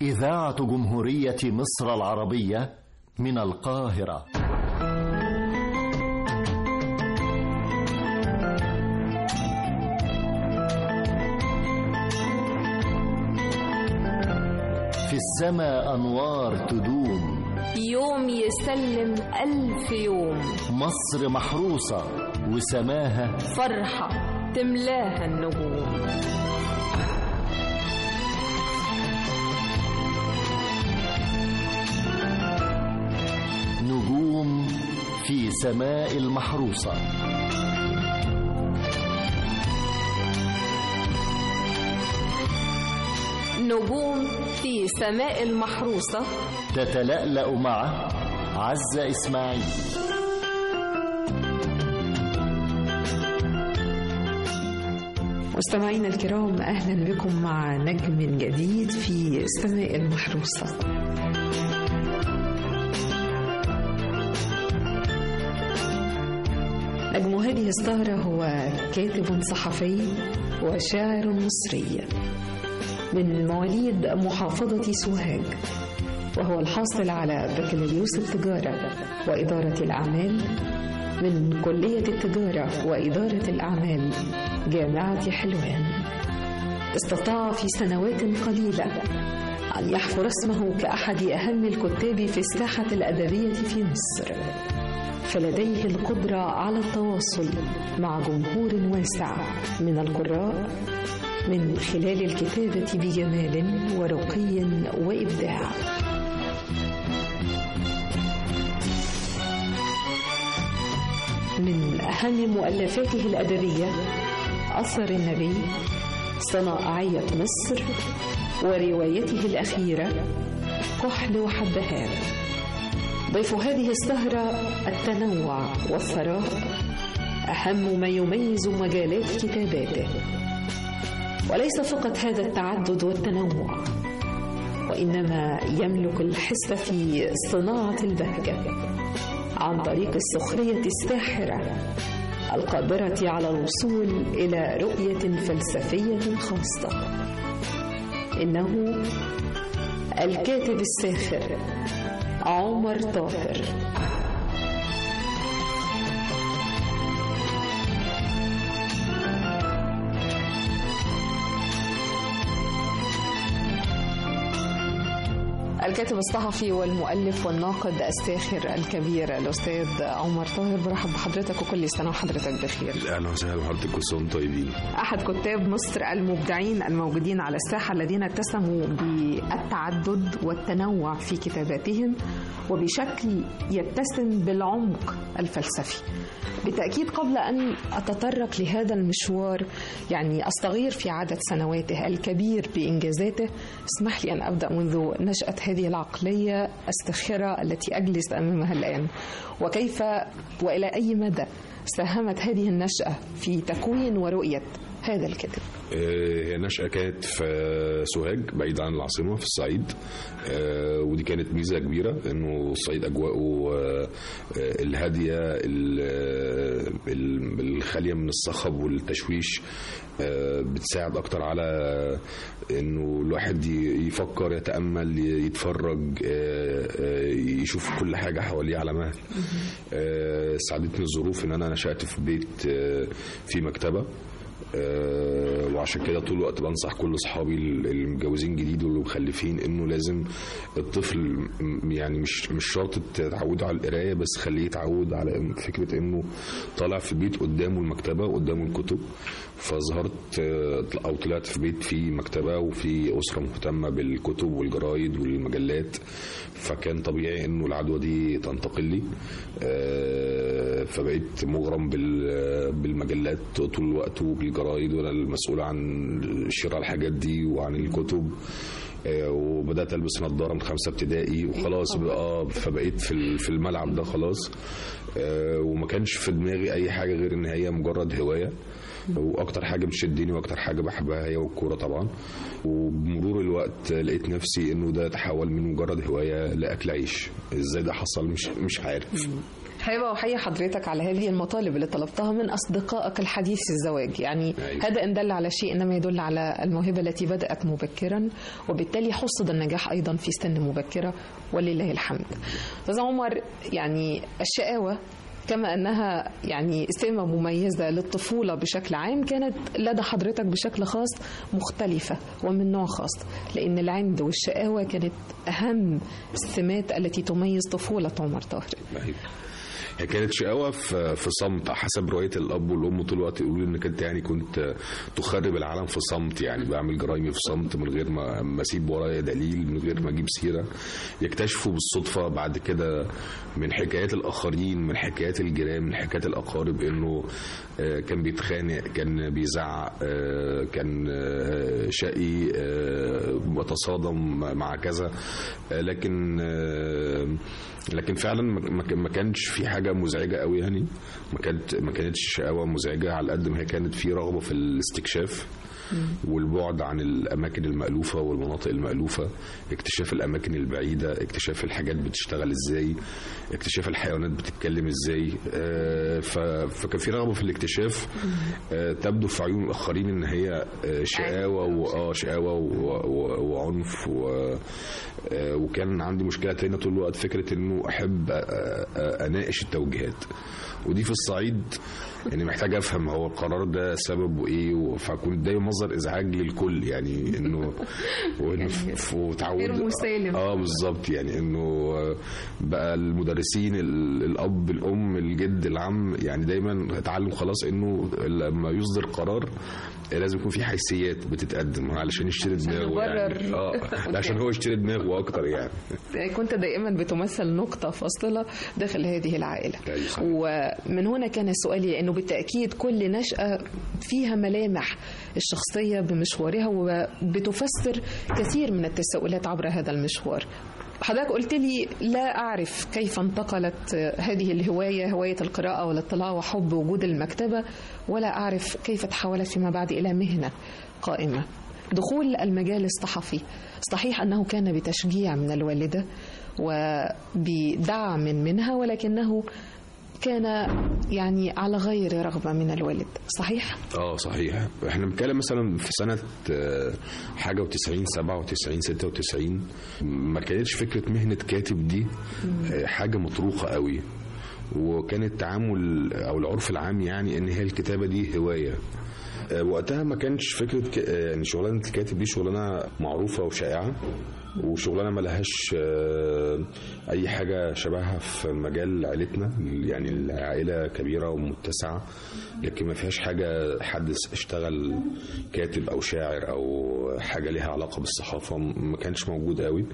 إذاعة جمهورية مصر العربية من القاهرة في السماء أنوار تدوم يوم يسلم ألف يوم مصر محروسة وسماها فرحة تملاها النجوم نجوم في سماء المحروسة نجوم في سماء المحروسة تتلألأ مع عزة إسماعيل مستمعينا الكرام اهلا بكم مع نجم جديد في السماء المحروسه نجم هذه السهرة هو كاتب صحفي وشاعر مصري من مواليد محافظة سوهاج وهو الحاصل على بكالوريوس التجارة وإدارة الأعمال من كلية التجارة وإدارة الأعمال جامعة حلوان استطاع في سنوات قليلة أن يحفر اسمه كأحد أهم الكتاب في الساحة الأدبية في مصر فلديه القدرة على التواصل مع جمهور واسع من القراء من خلال الكتابة بجمال ورقي وإبداع من أهم مؤلفاته الأدبية أثر النبي صنائعية مصر وروايته الأخيرة كحل وحبهان ضيف هذه السهرة التنوع والثراء أهم ما يميز مجالات كتاباته وليس فقط هذا التعدد والتنوع وإنما يملك الحس في صناعة البهجة عن طريق السخرية الساحرة القادرة على الوصول إلى رؤية فلسفية خاصة إنه الكاتب الساخر عمر طاهر الكاتب الصحفي والمؤلف والناقد الساخر الكبير الأستاذ عمر طاهر برحب بحضرتك وكل سنة وحضرتك بخير اهلا وسهلا بحضرتك كل سنه وانتم طيبين أحد كتاب مصر المبدعين الموجودين على الساحة الذين اتسموا بالتعدد والتنوع في كتاباتهم وبشكل يتسم بالعمق الفلسفي بالتأكيد قبل أن أتطرق لهذا المشوار يعني أستغير في عدد سنواته الكبير بإنجازاته اسمح لي أن أبدأ منذ نشأة هذه العقلية الساخرة التي أجلس أمامها الآن وكيف وإلى أي مدى ساهمت هذه النشأة في تكوين ورؤية هذا الكتاب آه، هي نشأة كانت في سوهاج بعيد عن العاصمة في الصعيد آه، ودي كانت ميزة كبيرة انه الصعيد اجواءه آه، آه، الهادية ال- آه، ال- الخالية من الصخب والتشويش آه، بتساعد اكتر على انه الواحد ي- يفكر يتامل ي- يتفرج آه، آه، يشوف كل حاجه حواليه على مهل آه، ساعدتني الظروف ان انا نشات في بيت آه، في مكتبه آه، وعشان كده طول الوقت بنصح كل اصحابي المتجوزين جديد واللي مخلفين انه لازم الطفل م- يعني مش مش شرط تعوده على القرايه بس خليه يتعود على إن- فكره انه طالع في بيت قدامه المكتبه وقدامه الكتب فظهرت آه، او طلعت في بيت فيه مكتبه وفي اسره مهتمه بالكتب والجرايد والمجلات فكان طبيعي انه العدوى دي تنتقل لي آه، فبقيت مغرم بال- بالمجلات طول الوقت وبالجرايد وانا المسؤول عن شراء الحاجات دي وعن الكتب آه، وبدات البس نظاره من خمسه ابتدائي وخلاص بقى اه فبقيت في ال- في الملعب ده خلاص آه، وما كانش في دماغي اي حاجه غير ان هي مجرد هوايه واكتر حاجه بتشدني واكتر حاجه بحبها هي الكوره طبعا وبمرور الوقت لقيت نفسي انه ده تحول من مجرد هوايه لاكل عيش ازاي ده حصل مش مش عارف حابة أحيي حضرتك على هذه المطالب اللي طلبتها من أصدقائك الحديث الزواج يعني أيوة. هذا إن دل على شيء إنما يدل على الموهبة التي بدأت مبكرا وبالتالي حصد النجاح أيضا في سن مبكرة ولله الحمد أستاذ عمر يعني الشقاوة كما أنها يعني سمة مميزة للطفولة بشكل عام كانت لدى حضرتك بشكل خاص مختلفة ومن نوع خاص لأن العند والشقاوة كانت أهم السمات التي تميز طفولة عمر طاهر أيوة. هي كانت شقاوة في في صمت حسب رؤية الأب والأم طول الوقت يقولوا إنك أنت يعني كنت تخرب العالم في صمت يعني بعمل جرايمي في صمت من غير ما ما أسيب ورايا دليل من غير ما أجيب سيرة يكتشفوا بالصدفة بعد كده من حكايات الآخرين من حكايات الجيران من حكايات الأقارب إنه آه، كان بيتخانق كان بيزعق آه، كان آه، شقي آه، بتصادم مع كذا آه، لكن آه، لكن فعلا ما- ما ما كانش في حاجه مزعجه قوي يعني ما كانت ما كانتش شقاوه مزعجه على قد ما هي كانت في رغبه في الاستكشاف والبعد عن الاماكن المالوفه والمناطق المالوفه اكتشاف الاماكن البعيده اكتشاف الحاجات بتشتغل ازاي اكتشاف الحيوانات بتتكلم ازاي آه، ف- فكان في رغبه في الاكتشاف آه، تبدو في عيون الاخرين ان هي آه، شقاوه واه شقاوه و- و- وعنف و- آه، وكان عندي مشكله تانية طول الوقت فكره انه احب آه، آه، اناقش التوجيهات ودي في الصعيد يعني محتاج افهم هو القرار ده سببه ايه و- فكنت دايما مصدر ازعاج للكل يعني انه وإنه ف- وتعود غير مسالم. اه بالظبط يعني انه آه، بقى المدرسين ال- الاب الام الجد العم يعني دايما اتعلم خلاص انه لما يصدر قرار لازم يكون في حيثيات بتتقدم علشان يشتري دماغه يعني يبرر اه عشان هو يشتري دماغه اكتر يعني كنت دائما بتمثل نقطة فاصلة داخل هذه العائلة أيوة صحيح. ومن هنا كان سؤالي لأنه بالتأكيد كل نشأة فيها ملامح الشخصية بمشوارها وبتفسر كثير من التساؤلات عبر هذا المشوار حضرتك قلت لي لا أعرف كيف انتقلت هذه الهواية هواية القراءة والاطلاع وحب وجود المكتبة ولا أعرف كيف تحولت فيما بعد إلى مهنة قائمة دخول المجال الصحفي صحيح أنه كان بتشجيع من الوالدة وبدعم منها ولكنه كان يعني على غير رغبة من الوالد صحيح؟ اه صحيح احنا بنتكلم مثلا في سنه آه، حاجه و90 97 96 ما كانتش فكره مهنه كاتب دي آه، حاجه مطروقه قوي وكان التعامل او العرف العام يعني ان هي الكتابه دي هوايه آه، وقتها ما كانش فكره ك... آه، يعني شغلانه الكاتب دي شغلانه معروفه وشائعه وشغلانه ما لهاش آه، اي حاجه شبهها في مجال عائلتنا يعني العائله كبيره ومتسعه لكن ما فيهاش حاجه حد اشتغل كاتب او شاعر او حاجه ليها علاقه بالصحافه ما كانش موجود قوي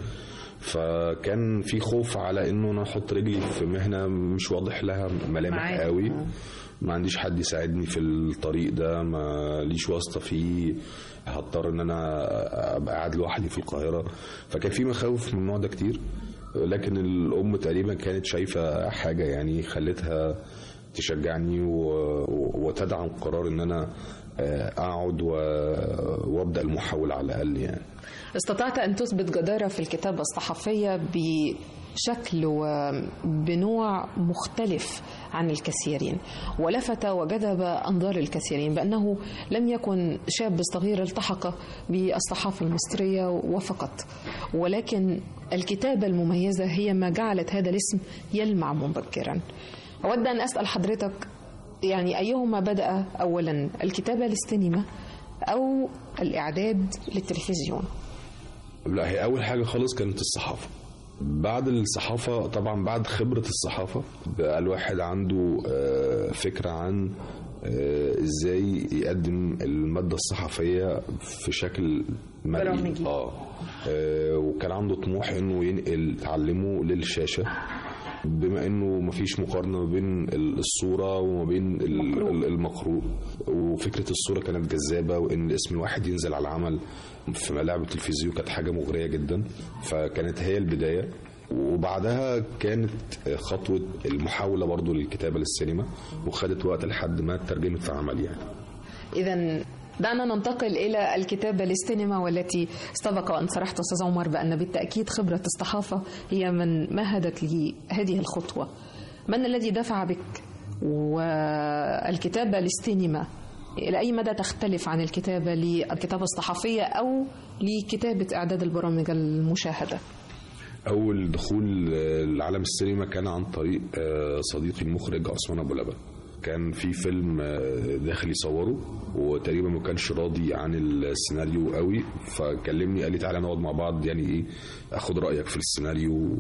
فكان في خوف على انه انا احط رجلي في مهنه مش واضح لها ملامح معاك. قوي ما عنديش حد يساعدني في الطريق ده ما ليش واسطه فيه هضطر ان انا ابقى قاعد لوحدي في القاهره فكان في مخاوف من النوع ده كتير لكن الام تقريبا كانت شايفه حاجه يعني خلتها تشجعني و- وتدعم قرار ان انا اقعد و- وابدا المحاوله على الاقل يعني استطعت أن تثبت جدارة في الكتابة الصحفية بشكل وبنوع مختلف عن الكثيرين ولفت وجذب أنظار الكثيرين بأنه لم يكن شاب صغير التحق بالصحافة المصرية وفقط ولكن الكتابة المميزة هي ما جعلت هذا الاسم يلمع مبكرا أود أن أسأل حضرتك يعني أيهما بدأ أولا الكتابة للسينما أو الإعداد للتلفزيون لا هي اول حاجه خالص كانت الصحافه بعد الصحافة طبعا بعد خبرة الصحافة بقى الواحد عنده آه، فكرة عن آه، ازاي يقدم المادة الصحفية في شكل مرئي برامجي. اه آه، وكان عنده طموح انه ينقل تعلمه للشاشة بما انه مفيش مقارنه ما بين الصوره وما بين ال- المقروء. ال- المقروء وفكره الصوره كانت جذابه وان اسم الواحد ينزل على العمل في ملاعب التلفزيون كانت حاجه مغريه جدا فكانت هي البدايه وبعدها كانت خطوه المحاوله برضو للكتابه للسينما وخدت وقت لحد ما اترجمت في عمل يعني إذا دعنا ننتقل إلى الكتابة للسينما والتي سبق وأن صرحت أستاذ عمر بأن بالتأكيد خبرة الصحافة هي من مهدت لي هذه الخطوة من الذي دفع بك والكتابة للسينما إلى أي مدى تختلف عن الكتابة للكتابة الصحفية أو لكتابة إعداد البرامج المشاهدة اول دخول آه، لعالم السينما كان عن طريق آه، صديقي المخرج عثمان ابو لبن كان في فيلم آه، داخل يصوره وتقريبا ما كانش راضي عن السيناريو قوي فكلمني قال لي تعالى نقعد مع بعض يعني ايه اخد رايك في السيناريو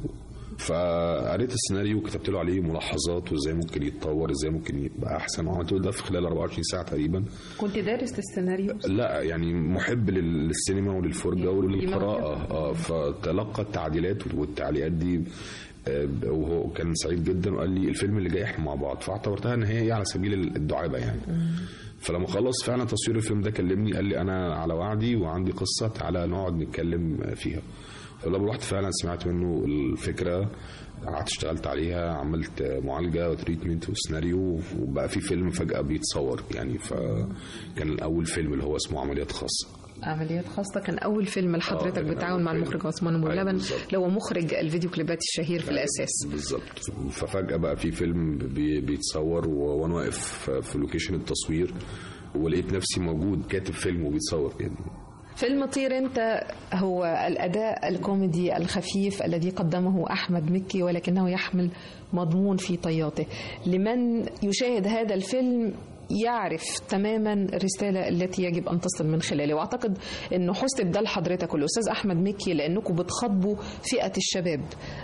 فقريت السيناريو وكتبت له عليه ملاحظات وازاي ممكن يتطور ازاي ممكن يبقى احسن وعملت له ده في خلال 24 ساعه تقريبا كنت دارس السيناريو لا يعني محب لل- للسينما وللفرجه وللقراءه اه فتلقى التعديلات والتعليقات دي آه، وهو كان سعيد جدا وقال لي الفيلم اللي جاي احنا مع بعض فاعتبرتها ان هي على سبيل الدعابه يعني فلما خلص فعلا تصوير الفيلم ده كلمني قال لي انا على وعدي وعندي قصه تعالى نقعد نتكلم فيها فلما رحت فعلا سمعت منه الفكره قعدت اشتغلت عليها عملت معالجه وتريتمنت وسيناريو وبقى في فيلم فجاه بيتصور يعني فكان الاول فيلم اللي هو اسمه عمليات خاصه عمليات خاصة كان أول فيلم لحضرتك كان بالتعاون أول مع فيلم. المخرج عثمان أبو أيوة لبن بالظبط. اللي هو مخرج الفيديو كليبات الشهير في الأساس بالظبط ففجاه بقى في فيلم بي- بيتصور و- وانا واقف في لوكيشن التصوير ولقيت نفسي موجود كاتب فيلم وبيتصور يعني فيلم طير انت هو الاداء الكوميدي الخفيف الذي قدمه احمد مكي ولكنه يحمل مضمون في طياته لمن يشاهد هذا الفيلم يعرف تماما الرسالة التي يجب أن تصل من خلاله وأعتقد أنه حسب ده لحضرتك والأستاذ أحمد مكي لأنكم بتخاطبوا فئة الشباب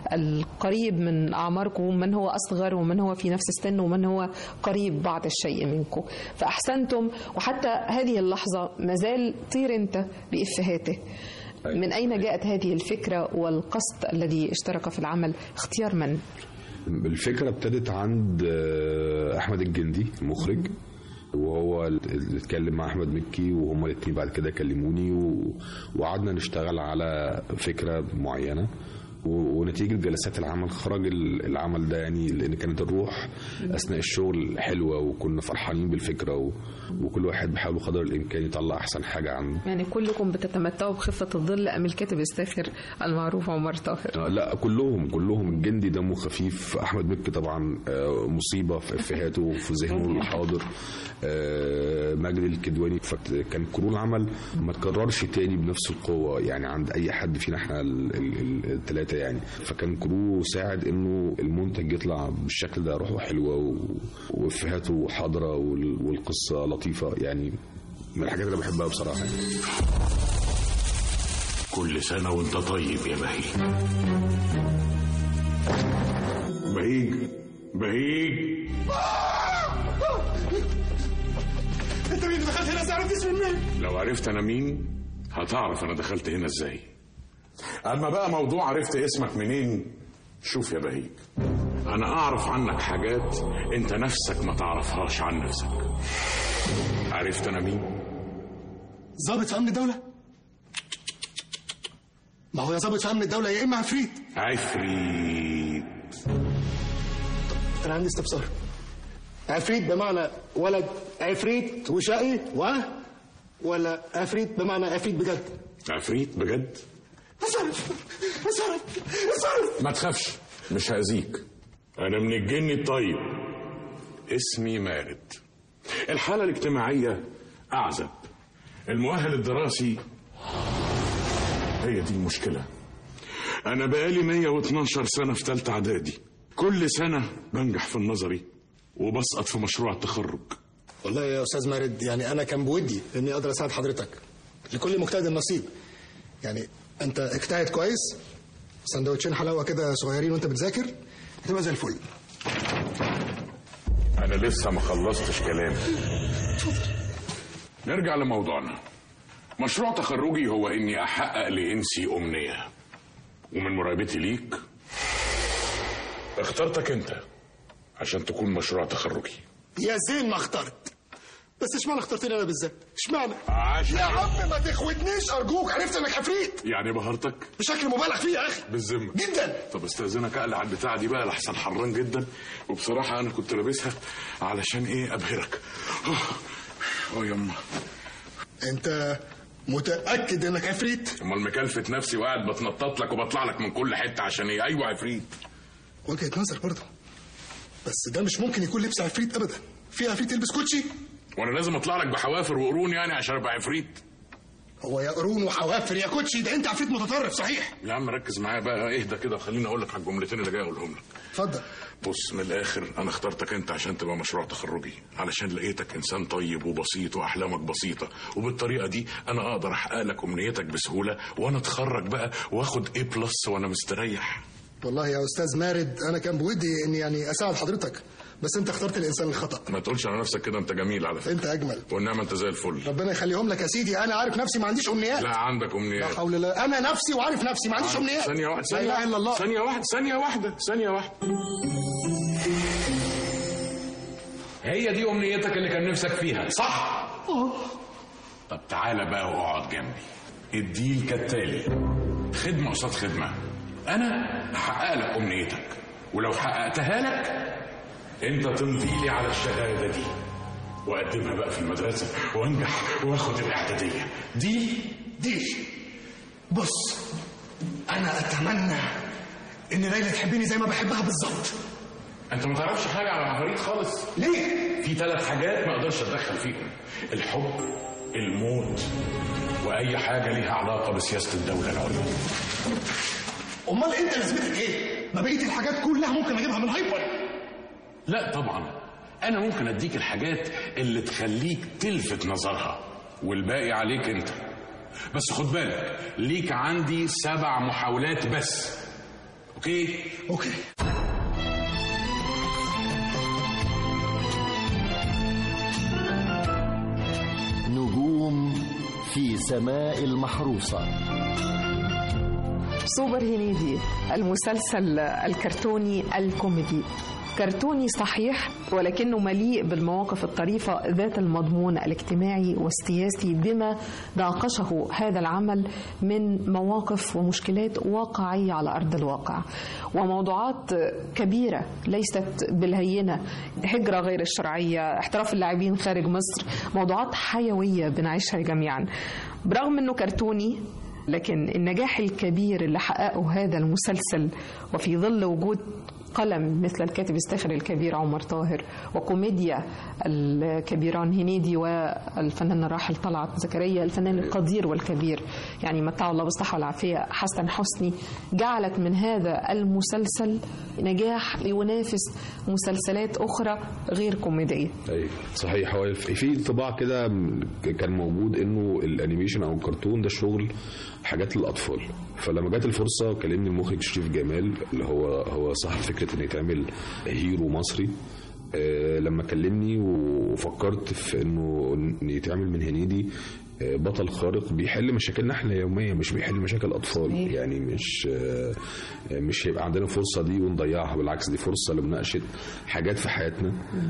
القريب من أعماركم ومن هو أصغر ومن هو في نفس السن ومن هو قريب بعض الشيء منكم فأحسنتم وحتى هذه اللحظة مازال طير أنت بإفهاته من أين جاءت هذه الفكرة والقصد الذي اشترك في العمل اختيار من؟ الفكره ابتدت عند آه، احمد الجندي المخرج وهو اللي اتكلم مع احمد مكي وهما الاثنين بعد كده كلموني و- وقعدنا نشتغل على فكره معينه و- ونتيجه جلسات العمل خرج ال- العمل ده يعني لان كانت الروح اثناء الشغل حلوه وكنا فرحانين بالفكره و- وكل واحد بيحاول قدر الامكان يطلع احسن حاجه عنده يعني كلكم بتتمتعوا بخفة الظل أم الكاتب الساخر المعروف عمر طاهر آه، لا كلهم كلهم الجندي دمه خفيف احمد مكي طبعا آه، مصيبه في افهاته وفي ذهنه الحاضر آه، مجد الكدواني فكان كرو العمل ما تكررش تاني بنفس القوه يعني عند اي حد فينا احنا الثلاثه يعني فكان كرو ساعد انه المنتج يطلع بالشكل ده روحه حلوه و- وافهاته حاضره وال- والقصه لطيفه يعني من الحاجات اللي بحبها بصراحه يعني. كل سنة وانت طيب يا بهيج بهيج بهيج انت مين اللي دخلت هنا تعرف اسمي منين؟ لو عرفت انا مين هتعرف انا دخلت هنا ازاي اما بقى موضوع عرفت اسمك منين شوف يا بهيج انا اعرف عنك حاجات انت نفسك ما تعرفهاش عن نفسك عرفت انا مين ضابط في امن الدوله؟ ما هو يا ضابط في امن الدوله يا اما عفريت عفريت انا عندي استفسار عفريت بمعنى ولد عفريت وشقي و ولا عفريت بمعنى عفريت بجد؟ عفريت بجد اتصرف اتصرف اتصرف ما تخافش مش هأذيك أنا من الجن الطيب اسمي مارد الحالة الاجتماعية أعزب المؤهل الدراسي هي دي المشكلة أنا بقالي 112 سنة في تالتة إعدادي كل سنة بنجح في النظري وبسقط في مشروع التخرج والله يا استاذ مارد يعني انا كان بودي اني اقدر اساعد حضرتك لكل مجتهد نصيب يعني انت اجتهد كويس سندوتشين حلاوه كده صغيرين وانت بتذاكر هتبقى زي الفل أنا لسه ما خلصتش كلامي نرجع لموضوعنا مشروع تخرجي هو إني أحقق لإنسي أمنية ومن مراقبتي ليك اخترتك أنت عشان تكون مشروع تخرجي يا زين ما اخترت بس اشمعنى اخترتني انا بالذات اشمعنى عشان يا عم ما تخوتنيش ارجوك عرفت انك عفريت يعني بهرتك بشكل مبالغ فيه يا اخي بالذمة جدا طب استاذنك اقلع البتاعة دي بقى لحسن حران جدا وبصراحة انا كنت لابسها علشان ايه ابهرك اه يما انت متاكد انك عفريت امال مكلفة نفسي وقاعد بتنطط لك وبطلع لك من كل حته عشان ايه ايوه عفريت وجهه نظر برضه بس ده مش ممكن يكون لبس عفريت ابدا في عفريت يلبس كوتشي وانا لازم اطلع لك بحوافر وقرون يعني عشان ابقى عفريت هو يا قرون وحوافر يا كوتشي ده انت عفريت متطرف صحيح يا عم ركز معايا بقى اهدى كده خليني اقول لك على الجملتين اللي جاي اقولهم لك اتفضل بص من الاخر انا اخترتك انت عشان تبقى مشروع تخرجي علشان لقيتك انسان طيب وبسيط واحلامك بسيطه وبالطريقه دي انا اقدر احقق لك امنيتك بسهوله وانا اتخرج بقى واخد اي بلس وانا مستريح والله يا استاذ مارد انا كان بودي اني يعني اساعد حضرتك بس انت اخترت الانسان الخطا ما تقولش على نفسك كده انت جميل على فكره انت اجمل والنعمه انت زي الفل ربنا يخليهم لك يا سيدي انا عارف نفسي ما عنديش امنيات لا عندك لا امنيات حول الله انا نفسي وعارف نفسي ما عنديش امنيات ثانية واحدة لا ثانية اله الا الله ثانية واحدة ثانية واحدة ثانية واحدة هي دي أمنيتك اللي كان نفسك فيها صح؟ طب تعالى بقى واقعد جنبي الديل كالتالي خدمة قصاد خدمة أنا هحقق لك أمنيتك ولو حققتها لك أنت تمضي لي على الشهادة دي وأقدمها بقى في المدرسة وأنجح وآخد الإعدادية دي دي بص انا اتمنى ان ليلى تحبني زي ما بحبها بالظبط أنت ما تعرفش حاجة على العفاريت خالص ليه في ثلاث حاجات ما اقدرش اتدخل فيهم الحب الموت واي حاجه ليها علاقه بسياسه الدوله العليا امال انت لازمتك ايه ما بقيه الحاجات كلها ممكن اجيبها من هايبر لا طبعا انا ممكن اديك الحاجات اللي تخليك تلفت نظرها والباقي عليك انت بس خد بالك ليك عندي سبع محاولات بس اوكي اوكي نجوم في سماء المحروسة سوبر هنيدي المسلسل الكرتوني الكوميدي كرتوني صحيح ولكنه مليء بالمواقف الطريفة ذات المضمون الاجتماعي والسياسي بما ناقشه هذا العمل من مواقف ومشكلات واقعية على أرض الواقع وموضوعات كبيرة ليست بالهينة هجرة غير الشرعية احتراف اللاعبين خارج مصر موضوعات حيوية بنعيشها جميعا برغم أنه كرتوني لكن النجاح الكبير اللي حققه هذا المسلسل وفي ظل وجود قلم مثل الكاتب الساخر الكبير عمر طاهر وكوميديا الكبيران هنيدي والفنان الراحل طلعت زكريا الفنان القدير والكبير يعني متعه الله بالصحة والعافية حسن حسني جعلت من هذا المسلسل نجاح ينافس مسلسلات أخرى غير كوميدية ايوه صحيح هو في في طباع كده كان موجود انه الانيميشن او الكرتون ده شغل حاجات للاطفال فلما جت الفرصه كلمني المخرج شريف جمال اللي هو هو صاحب فكره ان يتعمل هيرو مصري آه، لما كلمني وفكرت في انه إن يتعمل من هنيدي آه، بطل خارق بيحل مشاكلنا احنا يوميا مش بيحل مشاكل الاطفال صحيح. يعني مش آه، مش هيبقى عندنا الفرصه دي ونضيعها بالعكس دي فرصه لمناقشه حاجات في حياتنا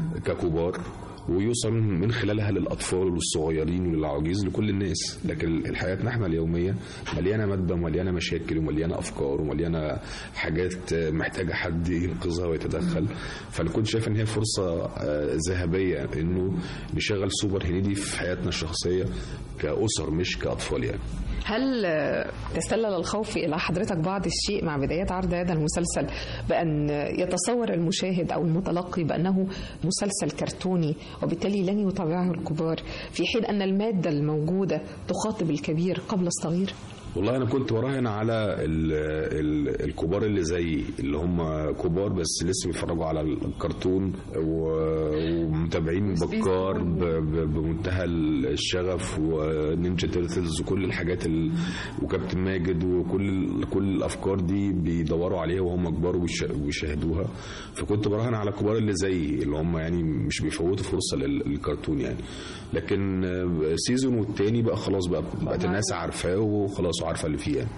ككبار ويوصل من خلالها للاطفال والصغيرين وللعواجيز لكل الناس لكن حياتنا احنا اليوميه مليانه ماده ومليانه مشاكل ومليانه افكار ومليانه حاجات محتاجه حد ينقذها ويتدخل فانا كنت شايف ان هي فرصه آه، ذهبيه انه نشغل سوبر هنيدي في حياتنا الشخصيه كاسر مش كاطفال يعني هل آه، تسلل الخوف إلى حضرتك بعض الشيء مع بدايات عرض هذا المسلسل بأن يتصور المشاهد أو المتلقي بأنه مسلسل كرتوني وبالتالي لن يتابعه الكبار في حين أن المادة الموجودة تخاطب الكبير قبل الصغير والله انا كنت براهن على ال ال الكبار اللي زي اللي هم كبار بس لسه بيتفرجوا على الكرتون و- ومتابعين بكار ب- ب- بمنتهى الشغف ونينجا تيرتلز وكل الحاجات ال... وكابتن ماجد وكل كل الافكار دي بيدوروا عليها وهم كبار وبيش- وبيشاهدوها فكنت براهن على الكبار اللي زي اللي هم يعني مش بيفوتوا فرصه لل- للكرتون يعني لكن آه، سيزون والتاني بقى خلاص بقى بقت الناس عارفاه وخلاص وعارفه اللي فيه يعني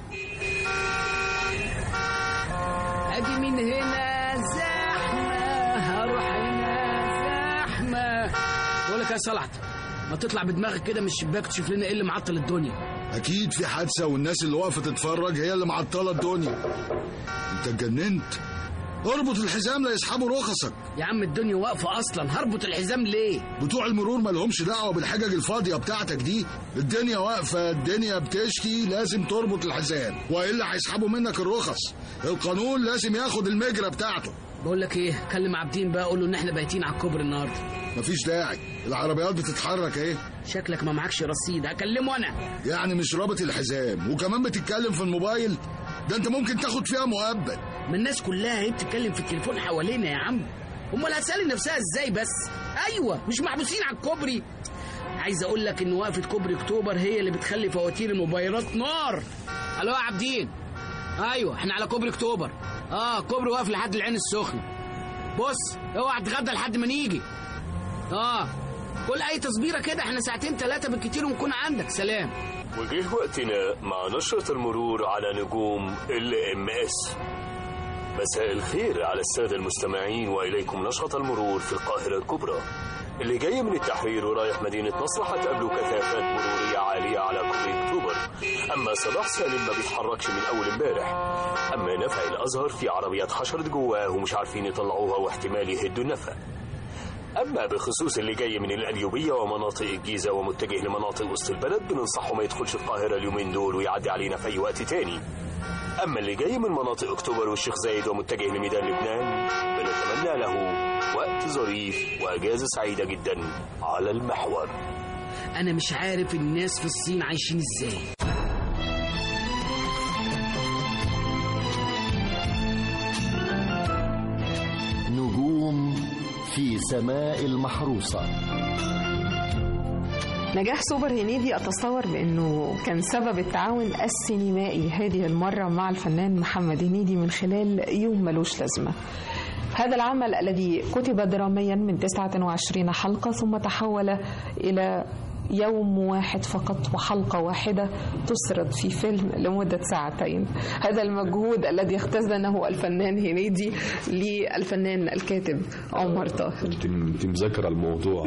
اجي من هنا زحمه هروح هنا زحمه بقول لك يا صلعت ما تطلع بدماغك كده من الشباك تشوف لنا ايه اللي معطل الدنيا اكيد في حادثه والناس اللي واقفه تتفرج هي اللي معطله الدنيا انت اتجننت اربط الحزام لا يسحبوا رخصك يا عم الدنيا واقفه اصلا هربط الحزام ليه بتوع المرور ما لهمش دعوه بالحجج الفاضيه بتاعتك دي الدنيا واقفه الدنيا بتشكي لازم تربط الحزام والا هيسحبوا منك الرخص القانون لازم ياخد المجرى بتاعته بقول لك ايه كلم عابدين بقى قول له ان احنا بايتين على الكوبري النهارده مفيش داعي العربيات بتتحرك اهي شكلك ما معكش رصيد هكلمه انا يعني مش رابط الحزام وكمان بتتكلم في الموبايل ده انت ممكن تاخد فيها مؤبد ما الناس كلها هي بتتكلم في التليفون حوالينا يا عم امال هتسالي نفسها ازاي بس ايوه مش محبوسين على الكوبري عايز اقول لك ان وقفه كوبري اكتوبر هي اللي بتخلي فواتير الموبايلات نار الو يا عابدين ايوه احنا على كوبري اكتوبر اه كوبري واقف لحد العين السخنه بص اوعى تتغدى لحد ما نيجي اه كل اي تصبيره كده احنا ساعتين ثلاثه بالكتير ونكون عندك سلام وجه وقتنا مع نشرة المرور على نجوم ال ام اس مساء الخير على السادة المستمعين وإليكم نشرة المرور في القاهرة الكبرى اللي جاي من التحرير ورايح مدينة نصر هتقابله كثافات مرورية عالية على كوبري أكتوبر أما صلاح سالم ما بيتحركش من أول امبارح أما نفع الأزهر في عربيات حشرت جواه ومش عارفين يطلعوها واحتمال يهدوا النفق أما بخصوص اللي جاي من القليوبية ومناطق الجيزة ومتجه لمناطق وسط البلد بننصحه ما يدخلش القاهرة اليومين دول ويعدي علينا في أي وقت تاني أما اللي جاي من مناطق أكتوبر والشيخ زايد ومتجه لميدان لبنان بنتمنى له وقت ظريف وأجازة سعيدة جدا على المحور انا مش عارف الناس في الصين عايشين ازاي نجوم في سماء المحروسة نجاح سوبر هنيدي أتصور بأنه كان سبب التعاون السينمائي هذه المرة مع الفنان محمد هنيدي من خلال يوم ملوش لازمة هذا العمل الذي كتب دراميا من 29 حلقة ثم تحول إلى يوم واحد فقط وحلقة واحدة تسرد في فيلم لمدة ساعتين هذا المجهود الذي اختزنه الفنان هنيدي للفنان الكاتب عمر طاهر انت انت مذاكره الموضوع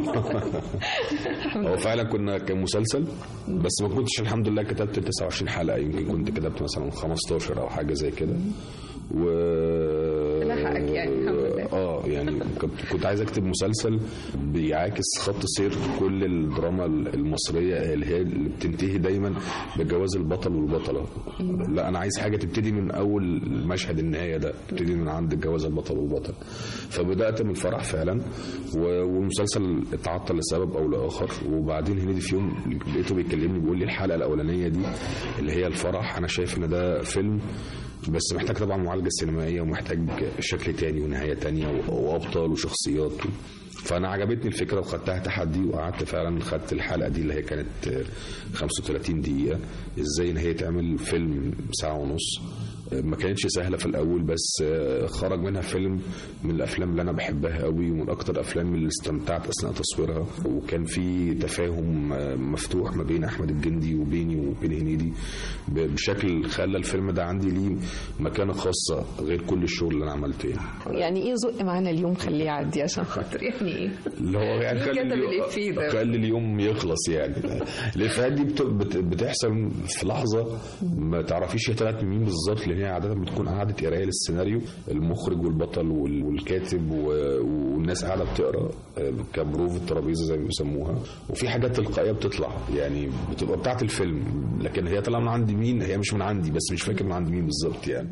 هو فعلا كنا كان مسلسل بس ما كنتش الحمد لله كتبت 29 حلقه يمكن كنت كتبت مثلا 15 او حاجه زي كده و لحقك يعني الحمد لله اه يعني كنت كنت عايز اكتب مسلسل بيعاكس خط سير كل الدراما المصريه اللي هي اللي بتنتهي دايما بجواز البطل والبطله لا انا عايز حاجه تبتدي من اول مشهد النهايه ده تبتدي من عند جواز البطل والبطل فبدات من الفرح فعلا و- والمسلسل اتعطل لسبب او لاخر وبعدين هنيدي في يوم لقيته بيكلمني بيقول لي الحلقه الاولانيه دي اللي هي الفرح انا شايف ان ده فيلم بس محتاج طبعا معالجه سينمائيه ومحتاج شكل تاني ونهايه تانيه و- وابطال وشخصيات فانا عجبتني الفكره وخدتها تحدي وقعدت فعلا خدت الحلقه دي اللي هي كانت آه، 35 دقيقه ازاي ان هي تعمل فيلم ساعه ونص آه، ما كانتش سهله في الاول بس آه، خرج منها فيلم من الافلام اللي انا بحبها قوي ومن اكتر الافلام اللي استمتعت اثناء تصويرها وكان في تفاهم آه، مفتوح ما بين احمد الجندي وبيني وبين هنيدي ب- بشكل خلى الفيلم ده عندي ليه مكانه خاصه غير كل الشغل اللي انا عملته يعني يعني ايه زق معانا اليوم خليه يعدي عشان خاطر يعني ايه اللي هو يعني مين خلي كتب اليوم- الإفيه ده؟ خلي اليوم يخلص يعني الافيهات دي بت- بت- بتحصل في لحظه ما تعرفيش هي طلعت من مين بالظبط لان هي عاده بتكون قعده قرايه للسيناريو المخرج والبطل وال- والكاتب و- والناس قاعده بتقرا آه، كبروف الترابيزه زي ما بيسموها وفي حاجات تلقائيه بتطلع يعني بتبقى بتاعت الفيلم لكن هي طالعه من عند مين هي مش من عندي بس مش فاكر من عند مين بالظبط يعني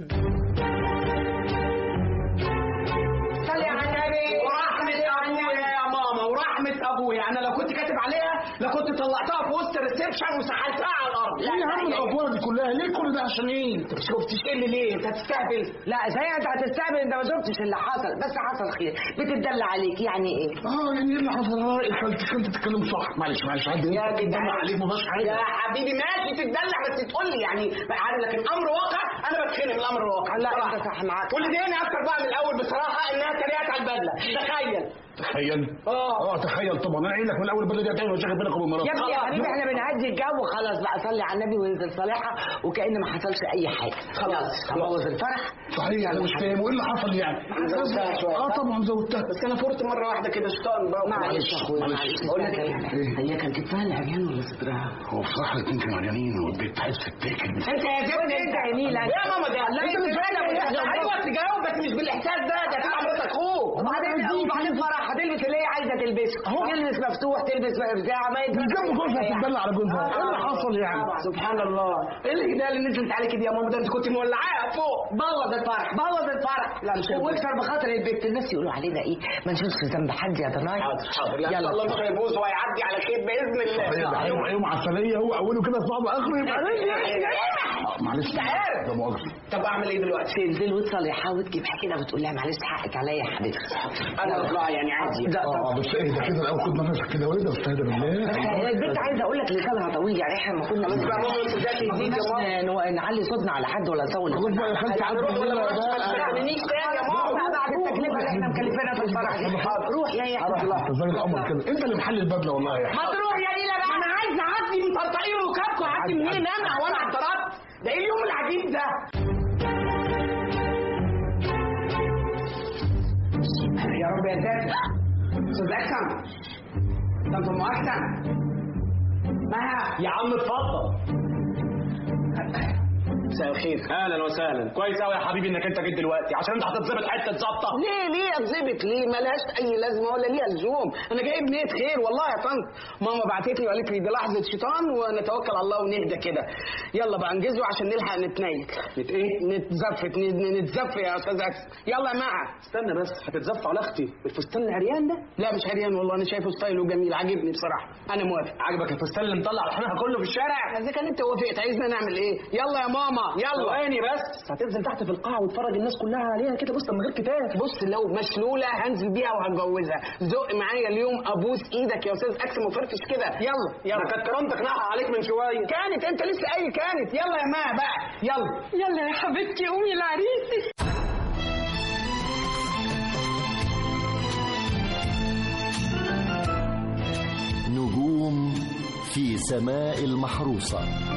صلي على النبي ورحمة أبويا يا ماما ورحمة أبويا أنا لو كنت كاتب عليها لكنت طلعتها في وسط الريسبشن وسحلتها على الأرض لا ايه يا عم الافوار دي كلها ليه كل ده عشان ايه؟ أنت مش بتشيل ليه؟ أنت هتستهبل لا زي أنت هتستهبل أنت ما شفتش اللي حصل بس حصل خير بتدلع عليك يعني إيه؟ اه يعني ايه اللي حصل؟ اه انت انت تتكلم صح معلش معلش عدي يا انت بتدلع عليك ما فيهاش حاجه يا حبيبي ماشي تتدلع بس تقول لي يعني عارف لكن امر واقع انا بتخنق من الامر الواقع لا انت صح معاك واللي ضايقني اكتر بقى من الاول بصراحه انها تريقت على البدله تخيل تخيل اه اه تخيل طبعا انا قايل لك من الاول بدل دي هتعمل مشاكل بينك وبين مراتك يا ابني يا حبيبي احنا بنهدي الجو خلاص بقى صلي على النبي وانزل صالحه وكأن ما حصلش اي حاجه خلاص نبوظ الفرح صحيح انا مش فاهم وايه اللي حصل يعني؟ زودتها شويه اه طبعا زودتها بس انا فرت مره واحده كده شطان بقى معلش يا اخويا معلش. معلش بقول لك ايه هي كان كتفها اللي عريان ولا صدرها؟ هو بصراحه الاثنين كانوا عريانين والبيت عايز تتاكل انت يا زبده انت يا نيلة يا ماما ده لا انت مش ايوه تجاوب بس مش الاحساس ده ده تبع مرات اخوك وبعدين وبعدين فرح هتلبس اللي هي عايزه تلبسه تلبس مفتوح تلبس بتاع ما يدري جنب جوزها تتدلع على جوزها ايه اللي حصل يعني سبحان الله ايه اللي ده اللي نزلت عليك دي يا ماما ده انت كنت مولعاها فوق بوظ الفرح بوظ الفرح لا مش واكسر بخاطر البيت الناس يقولوا علينا ايه ما نشوفش ذنب حد يا ضناي حاضر حاضر يلا الله مش هيبوظ وهيعدي على خير باذن الله يوم يوم عسليه هو اوله كده صعب اخره يبقى معلش مش عارف ده مؤاخذه طب اعمل ايه دلوقتي؟ تنزل وتصلحها وتجيبها كده وتقول لها معلش حقك عليا يا حبيبتي انا اطلع يعني عادي لا اه بس ايه ده كده الاول خد نفسك كده وايه ده استهدى بالله البنت عايزه اقول لك لسانها طويل يعني احنا ما كنا بس بقى ماما صدقني يزيد يا ماما نعلي صوتنا على حد ولا نسوي خلاص بقى يا خالتي عدي ولا الليلة ما بقى. تستنيش تاني يا ماما بعد التكلفه اللي احنا مكلفينها في الفرح روح يا يا انت زي القمر كده انت اللي محل البدله والله يا ما تروح يا ليلى بقى انا عايز اعدي من طرطقين وكابكم اعدي منين انا وانا اعترضت ده ايه اليوم العجيب ده يا رب يا زكي استاذ اكرم ده انت ام اكرم ما يا عم اتفضل مساء الخير اهلا وسهلا كويس قوي يا حبيبي انك انت جيت دلوقتي عشان انت هتتظبط حته ظابطه ليه ليه اتظبط ليه ملهاش اي لازمه ولا ليها لزوم انا جايب نيه خير والله يا طنط ماما بعتت لي وقالت لي دي لحظه شيطان ونتوكل على الله ونهدى كده يلا بقى انجزوا عشان نلحق نتنيل نت ايه نتزفت ن- نتزف يا استاذ اكس يلا يا معا استنى بس هتتزف على اختي بالفستان العريان ده لا مش عريان والله انا شايفه ستايله جميل عاجبني بصراحه انا موافق عجبك الفستان اللي مطلع لحمها كله في الشارع اذا كان انت وافقت عايزنا نعمل ايه يلا يا ماما يلا ثواني بس هتنزل تحت في القاعه وتفرج الناس كلها عليها كده بص من غير كتاب بص لو مشلوله هنزل بيها وهتجوزها زق معايا اليوم ابوس ايدك يا استاذ اكس مفرفش كده يلا يلا كانت كرامتك ناحة عليك من شويه كانت انت لسه قايل كانت يلا يا ما بقى يلا يلا يا حبيبتي قومي العريس نجوم في سماء المحروسة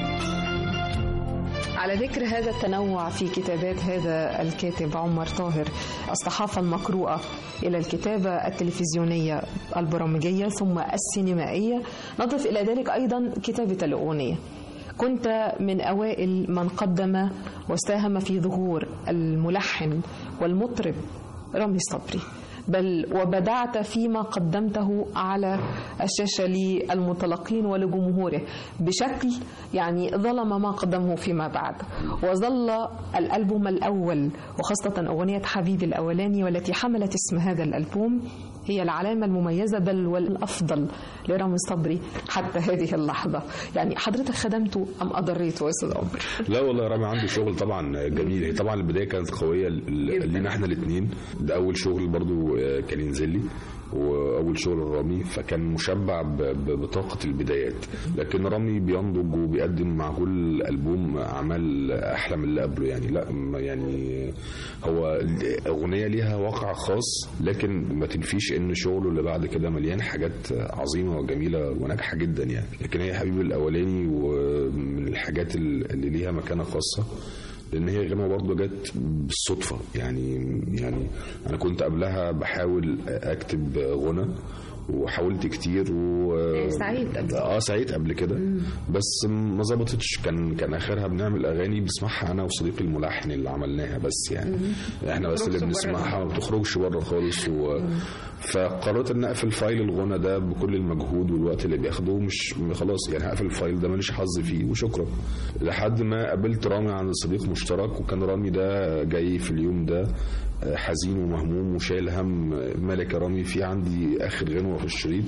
على ذكر هذا التنوع في كتابات هذا الكاتب عمر طاهر الصحافة المقروءة إلى الكتابة التلفزيونية البرامجية ثم السينمائية نضف إلى ذلك أيضا كتابة الأغنية كنت من أوائل من قدم وساهم في ظهور الملحن والمطرب رامي صبري بل وبدعت فيما قدمته على الشاشة للمتلقين ولجمهوره بشكل يعني ظلم ما قدمه فيما بعد وظل الألبوم الأول وخاصة أغنية حبيبي الأولاني والتي حملت اسم هذا الألبوم هي العلامة المميزة بل والأفضل لرامي صبري حتى هذه اللحظة يعني حضرتك خدمته أم أضريته يا أستاذ عمر لا والله رامي عنده شغل طبعا جميل هي طبعا البدايه كانت قويه ل- لينا احنا الاثنين ده اول شغل برضو آه، كان ينزل لي واول شغل رامي فكان مشبع ب- ب- بطاقه البدايات لكن رامي بينضج وبيقدم مع كل البوم اعمال احلى من اللي قبله يعني لا ما- يعني هو اغنيه ليها واقع خاص لكن ما تنفيش ان شغله اللي بعد كده مليان حاجات عظيمه وجميله وناجحه جدا يعني لكن هي حبيبي الاولاني ومن الحاجات اللي ليها مكانه خاصه لان هي غنوه برضه جت بالصدفه يعني يعني انا كنت قبلها بحاول اكتب غنى وحاولت كتير و سعيد قبل اه سعيد قبل كده بس ما ظبطتش كان كان اخرها بنعمل اغاني بنسمعها انا وصديقي الملحن اللي عملناها بس يعني احنا بس اللي بنسمعها ما بتخرجش بره خالص و... فقررت ان اقفل فايل الغنى ده بكل المجهود والوقت اللي بياخده مش خلاص يعني هقفل الفايل ده ماليش حظ فيه وشكرا لحد ما قابلت رامي عند صديق مشترك وكان رامي ده جاي في اليوم ده حزين ومهموم وشايل هم مالك يا رامي في عندي اخر غنوه في الشريط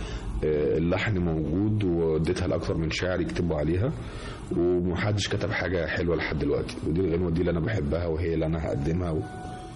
اللحن موجود واديتها لاكثر من شاعر يكتبوا عليها ومحدش كتب حاجه حلوه لحد دلوقتي ودي الغنوه دي اللي انا بحبها وهي اللي انا هقدمها و...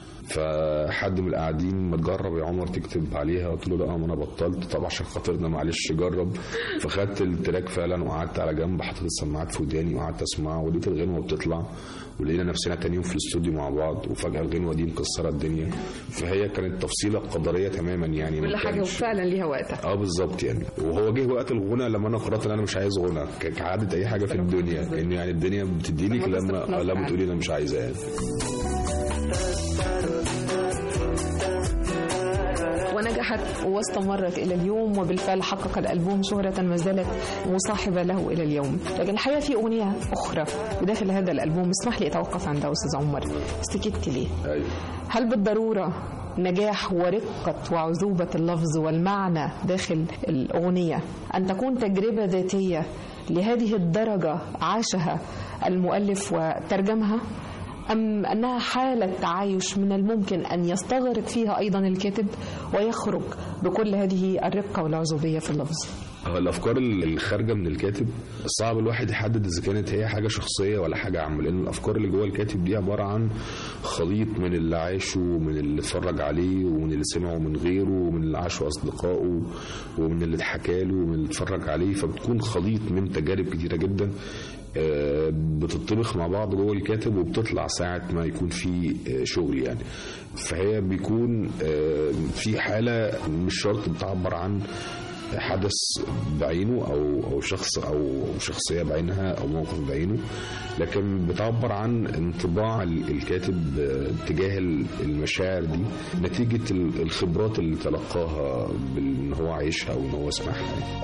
فحد من القاعدين ما تجرب يا عمر تكتب عليها قلت له لا ما انا بطلت طبعا عشان خاطرنا معلش جرب فخدت التراك فعلا وقعدت على جنب حطيت السماعات في وداني وقعدت اسمعها ولقيت الغنوه بتطلع ولقينا نفسنا تاني يوم في الاستوديو مع بعض وفجاه الغنوه دي مكسره الدنيا فهي كانت تفصيله قدريه تماما يعني كل حاجه وفعلا ليها وقتها اه بالظبط يعني وهو جه وقت الغنى لما انا قررت ان انا مش عايز غنى ك- كعاده اي حاجه في الدنيا ان يعني الدنيا بتديلك لما لما تقولي انا مش عايزه يعني ونجح نجحت واستمرت إلى اليوم وبالفعل حقق الألبوم شهرة ما زالت مصاحبة له إلى اليوم لكن الحقيقة في أغنية أخرى بداخل هذا الألبوم اسمح لي أتوقف عندها أستاذ عمر سكت ليه أيوة. هل بالضرورة نجاح ورقة وعذوبة اللفظ والمعنى داخل الأغنية أن تكون تجربة ذاتية لهذه الدرجة عاشها المؤلف وترجمها أم أنها حالة تعايش من الممكن أن يستغرق فيها أيضا الكاتب ويخرج بكل هذه الرقة والعذوبية في اللفظ الافكار اللي خارجه من الكاتب صعب الواحد يحدد اذا كانت هي حاجه شخصيه ولا حاجه عامه لان الافكار اللي جوه الكاتب دي عباره عن خليط من اللي عاشه ومن اللي اتفرج عليه ومن اللي سمعه من غيره ومن اللي عاشه اصدقائه ومن اللي اتحكى له ومن اللي اتفرج عليه فبتكون خليط من تجارب كتيره جدا بتطبخ مع بعض جوه الكاتب وبتطلع ساعة ما يكون في شغل يعني فهي بيكون في حالة مش شرط بتعبر عن حدث بعينه او او شخص او شخصيه بعينها او موقف بعينه لكن بتعبر عن انطباع الكاتب تجاه المشاعر دي نتيجه الخبرات اللي تلقاها بان هو عايشها او ان هو سمعها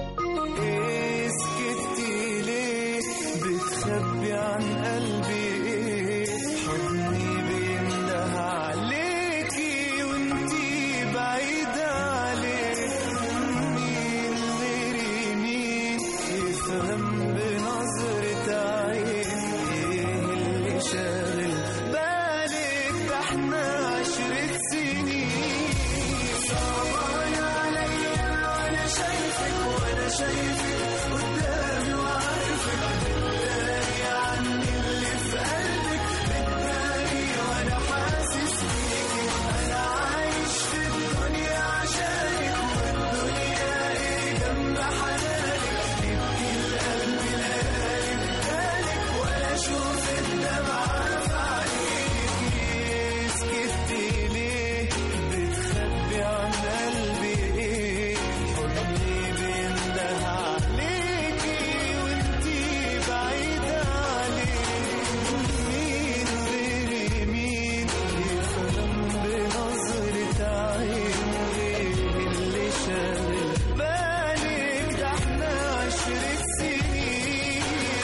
اسكتي ليه بتخبي عن قلبي ايه حضني بينده عليكي وانتي بعيدة عليه مين غيري مين يفهم بنظرة عين ايه اللي شاغل بالك ده احنا عشرة سنين صعبان عليا وانا شايفك وانا شايفك قدامي وعارفك بتداري عني اللي في قلبك بتداري وانا حاسس بيكي انا عايش في الدنيا عشانك والدنيا ايه جنب حنانك تبكي القلب ليالي بدالك ولا اشوف الدمعة في عينيكي سكتي ليه بتخبي عن قلبي ايه حضني بينده عليكي وانتي بعيدة عليه مين غيري مين يفهم بنظرة عين غير اللي شاغل بالك ده احنا عشرة سنين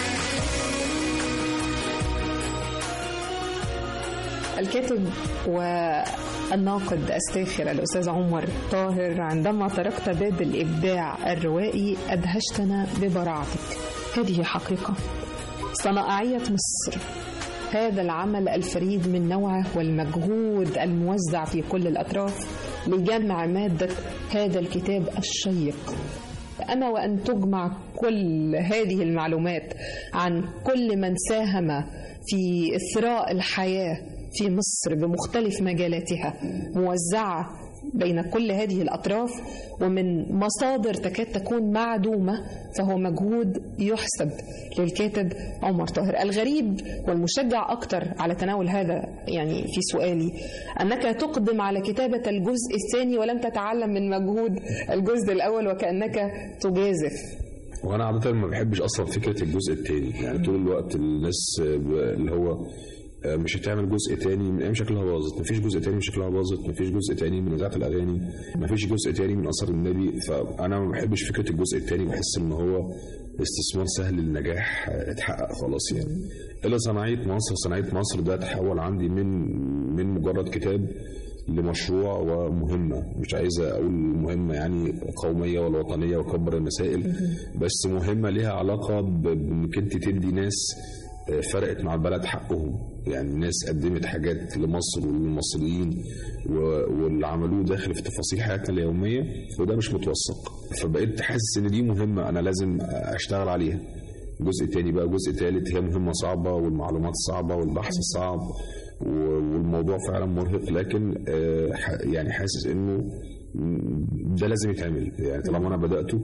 الكاتب والناقد الساخر الأستاذ عمر طاهر عندما طرقت باب الإبداع الروائي أدهشتنا ببراعتك هذه حقيقة صنائعية مصر هذا العمل الفريد من نوعه والمجهود الموزع في كل الأطراف لجمع مادة هذا الكتاب الشيق أما وأن تجمع كل هذه المعلومات عن كل من ساهم في إثراء الحياة في مصر بمختلف مجالاتها موزعة بين كل هذه الأطراف ومن مصادر تكاد تكون معدومة فهو مجهود يحسب للكاتب عمر طاهر الغريب والمشجع أكتر على تناول هذا يعني في سؤالي أنك تقدم على كتابة الجزء الثاني ولم تتعلم من مجهود الجزء الأول وكأنك تجازف وانا عاده ما بحبش اصلا فكره الجزء الثاني يعني طول الوقت الناس اللي هو مش هتعمل جزء تاني من ايام شكلها باظت مفيش جزء تاني من شكلها باظت مفيش جزء تاني من اذاعه الاغاني مفيش جزء تاني من اثر النبي فانا ما بحبش فكره الجزء التاني بحس ان هو استثمار سهل للنجاح اتحقق خلاص يعني الا صناعيه مصر صناعيه مصر ده تحول عندي من من مجرد كتاب لمشروع ومهمة مش عايز أقول مهمة يعني قومية ولا وطنية وكبر المسائل بس مهمة ليها علاقة بإنك أنت تدي ناس فرقت مع البلد حقهم يعني الناس قدمت حاجات لمصر وللمصريين واللي عملوه داخل في تفاصيل حياتنا اليومية وده مش متوثق فبقيت حاسس ان دي مهمة انا لازم اشتغل عليها جزء تاني بقى جزء تالت هي مهمة صعبة والمعلومات صعبة والبحث صعب والموضوع فعلا مرهق لكن يعني حاسس انه ده لازم يتعمل يعني طالما انا بدأته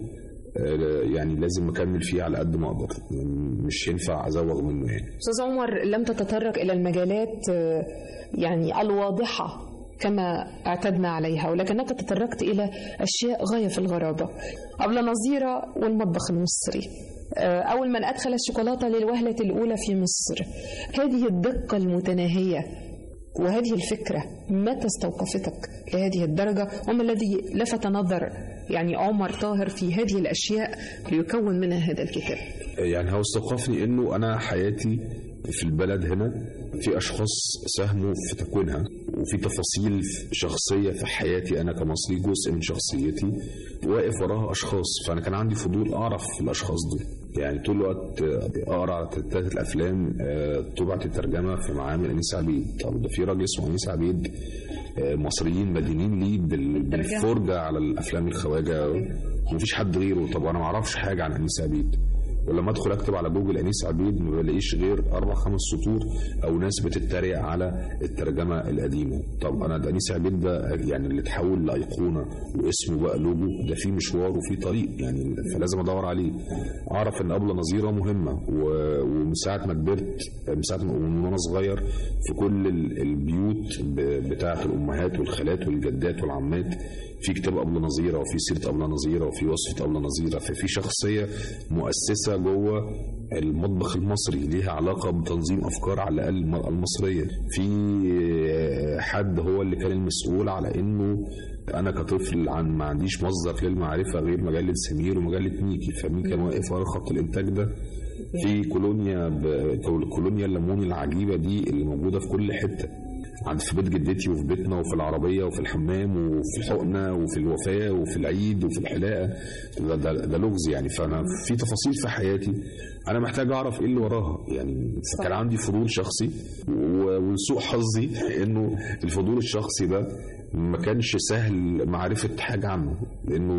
يعني لازم اكمل فيه على قد ما اقدر مش ينفع ازوغ منه يعني استاذ عمر لم تتطرق الى المجالات يعني الواضحه كما اعتدنا عليها ولكنك تطرقت الى اشياء غايه في الغرابه أبلة نظيره والمطبخ المصري أول من أدخل الشوكولاتة للوهلة الأولى في مصر هذه الدقة المتناهية وهذه الفكرة متى استوقفتك لهذه الدرجة وما الذي لفت نظر يعني عمر طاهر في هذه الأشياء ليكون منها هذا الكتاب يعني هو استوقفني انه انا حياتي في البلد هنا في اشخاص ساهموا في تكوينها وفي تفاصيل شخصيه في حياتي انا كمصري جزء من شخصيتي واقف وراها اشخاص فانا كان عندي فضول اعرف الاشخاص دول يعني طول الوقت اقرا تتات الافلام آه، طبعت الترجمه في معامل انيس عبيد طب ده في راجل اسمه انيس عبيد آه، مصريين مدينين ليه بال- بالفرجه على الافلام الخواجه ومفيش حد غيره طب انا ما اعرفش حاجه عن انيس عبيد ولما ادخل اكتب على جوجل انيس عبيد ما بلاقيش غير اربع خمس سطور او ناس بتتريق على الترجمه القديمه طب انا ده انيس عبيد ده يعني اللي اتحول لايقونه واسمه بقى لوجو ده فيه مشوار وفيه طريق يعني فلازم ادور عليه اعرف ان ابله نظيره مهمه و- ومن ساعه ما كبرت من ساعه ما من وانا صغير في كل ال- البيوت ب- بتاعه الامهات والخالات والجدات والعمات في كتاب أبلة نظيرة وفي سيرة أبلة نظيرة وفي وصفة أبلة نظيرة ففي شخصية مؤسسة جوه المطبخ المصري ليها علاقة بتنظيم أفكار على الأقل الم- المصرية في حد هو اللي كان المسؤول على إنه أنا كطفل عن ما عنديش مصدر للمعرفة غير مجلة سمير ومجلة ميكي فمين كان واقف ورا خط الإنتاج ده في كولونيا ب... كولونيا الليموني العجيبة دي اللي موجودة في كل حتة عند في بيت جدتي وفي بيتنا وفي العربية وفي الحمام وفي الحقنة وفي الوفاة وفي العيد وفي الحلاقة ده, ده, ده لغز يعني فأنا في تفاصيل في حياتي أنا محتاج أعرف إيه اللي وراها يعني كان عندي فضول شخصي و- ولسوء حظي إنه الفضول الشخصي ده ما كانش سهل معرفة حاجة عنه لأنه